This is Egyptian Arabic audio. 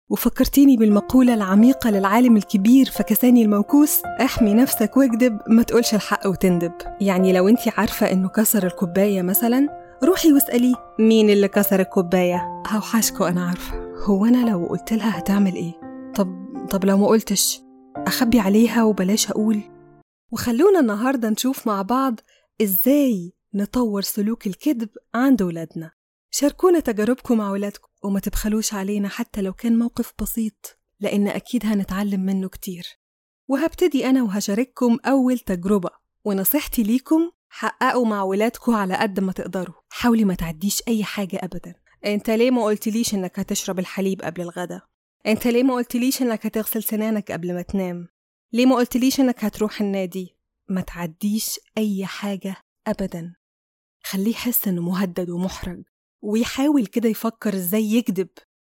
وفكرتيني بالمقولة العميقة للعالم الكبير فكساني الموكوس احمي نفسك واكدب ما تقولش الحق وتندب يعني لو انتي عارفة انه كسر الكوباية مثلا روحي واسأليه مين اللي كسر الكوباية هوحشكوا انا عارفة هو انا لو قلت لها هتعمل ايه طب طب لو ما قلتش اخبي عليها وبلاش اقول وخلونا النهاردة نشوف مع بعض ازاي نطور سلوك الكذب عند ولادنا شاركونا تجاربكم مع ولادكم وما تبخلوش علينا حتى لو كان موقف بسيط لأن أكيد هنتعلم منه كتير وهبتدي أنا وهشارككم أول تجربة ونصيحتي ليكم حققوا مع ولادكم على قد ما تقدروا حاولي ما تعديش أي حاجة أبدا أنت ليه ما قلتليش إنك هتشرب الحليب قبل الغدا أنت ليه ما قلتليش إنك هتغسل سنانك قبل ما تنام ليه ما قلتليش إنك هتروح النادي ما تعديش أي حاجة أبدا خليه يحس إنه مهدد ومحرج ويحاول كده يفكر إزاي يكذب